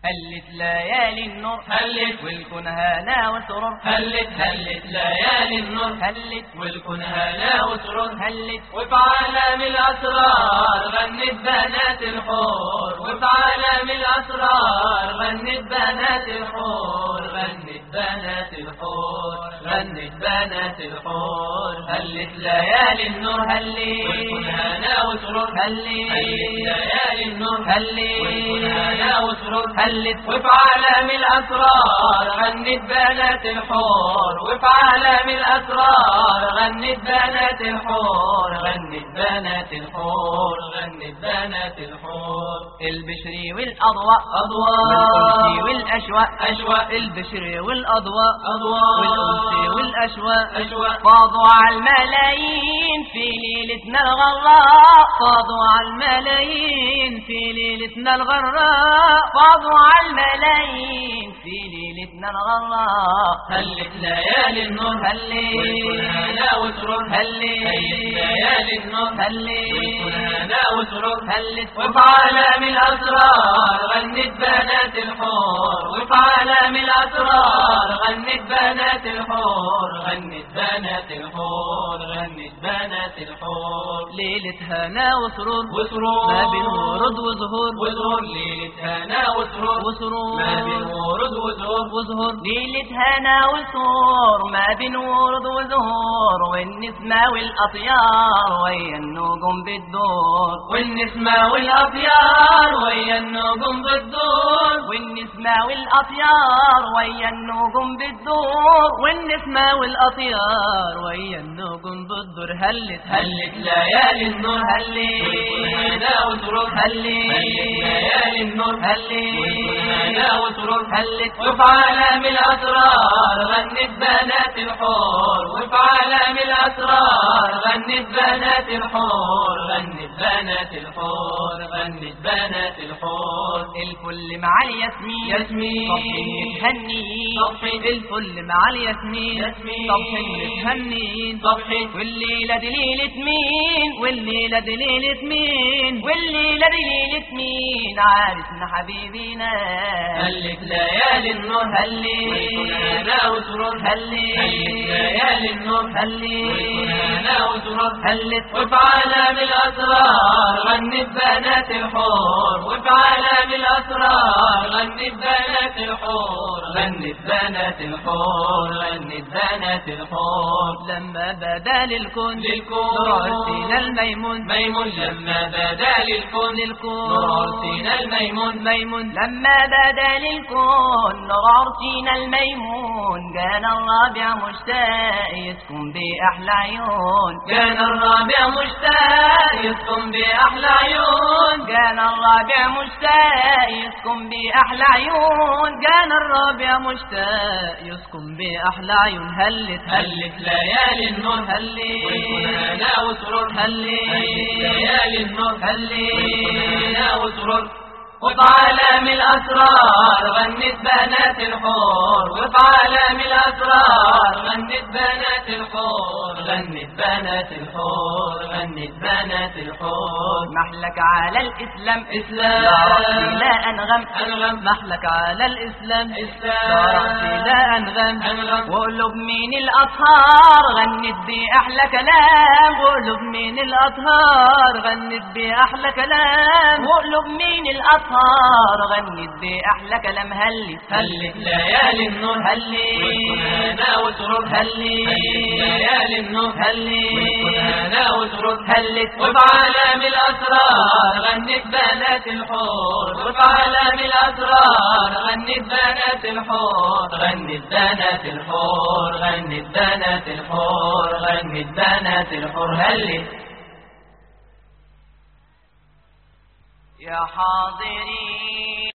هلت ليالي النور هلت والكون هنا وسرور هلت هلت ليالي النور هلت والكون هنا وسرور هلت وفي عالم الأسرار غنت بنات الحور وفي عالم الأسرار غنت بنات الحور غنت بنات الحور غنت بنات الحور هلت ليالي النور والكون هلت هنا وسرور هلت هلت ليالي النور والكون هنا هلت وسرور هلت وفي عالم الأسرار غنت بنات الحور وفي عالم الأسرار غنت بنات الحور غنت بنات الحور غنت بنات الحور البشر والأضواء أضواء والأنس والأشواء أشواء البشر والأضواء أضواء والأنس والأشواء أشواء فاضوا على الملايين في ليلتنا الغراء فاضوا على الملايين في ليلتنا الغراء فاضوا على الملايين في ليلتنا الغراء هلت ليالي النور والكل هنا وسرور هلت هلت ليالي النور والكل هلت هنا وسرور هلت وفي عالم الأسرار غنت بنات الحور وفي عالم الأسرار غنت بنات الحور غنت بنات الحور غنت بنات الحور ليلة هنا وسرور وسرور ما بين ورود وزهور وزهور ليلة هنا وسرور وسرور ما بين ورود وزهور وزهور ليلة هنا وسرور ما بين ورود وزهور والنسمة والأطيار ويا النجوم بالدور والنسمة والأطيار ويا النجوم بالدور والنسمة والأطيار ويا النجوم بالدور والنسمة والأطيار ويا النجوم بالدور هلت هلت ليالي النور هلت هنا وسرور هلت ليالي النور هلت هنا وسرور هلت وفي عالم الأسرار غنت بنات الحور وفي عالم الأسرار غنت بنات الحور غنت بنات الحور غنت بنات الحور الفل مع الياسمين ياسمين. صبحين متهنيين صبحين. الفل مع الياسمين ياسمين. صبحين متهنيين صبحي والليلة دي ليلة مين والليلة دي ليلة مين والليلة دي ليلة مين عارفنا حبيبينا هلت ليالي النور هلت. والكل هنا وسرور هلت. هلت ليالي النور هلت. والكل هنا وسرور هلت وفي عالم الأسرار غنت بنات الحور وفي عالم الأسرار غنت بنات الحور غنت بنات الحور غنت بنات الحور لما بدا للكون للكون نور عرسنا الميمون ميمون لما بدا للكون للكون نور عرسنا الميمون ميمون لما بدا للكون نور عرسنا الميمون كان الرابع مشتاق يسكن بأحلى عيون كان الرابع مشتاق يسكن بأحلى عيون كان الرابع مشتاق يسكن بأحلى عيون كان الرابع مشتاق يسكن بأحلى عيون هلت هلت ليالي النور هلت والكل هنا وسرور هلت هلت ليالي النور هلت والكل هنا وسرور وفي عالم الأسرار غنت بنات الحور وفي عالم الأسرار غنت بنات الحور غنت بنات الحور غنت بنات الحور محلك على الإسلام إسلام. يا ربي لا أنغم أنغم. محلك على الإسلام إسلام. يا ربي لا أنغم أنغم. وقلوب من الأطهار غنت بأحلى كلام وقلوب من الأطهار غنت بأحلى كلام وقلوب من الأطهار غنت بأحلى كلام هلت هلت ليالي النور هلت. والكل هنا وسرور هلت. ليالي النور هلت. والكل هنا وسرور هلت. وفي عالم الأسرار غنت بنات الحور وفي عالم الأسرار غنت بنات الحور غنت بنات الحور غنت بنات الحور غنت بنات الحور هلت يا حاضرين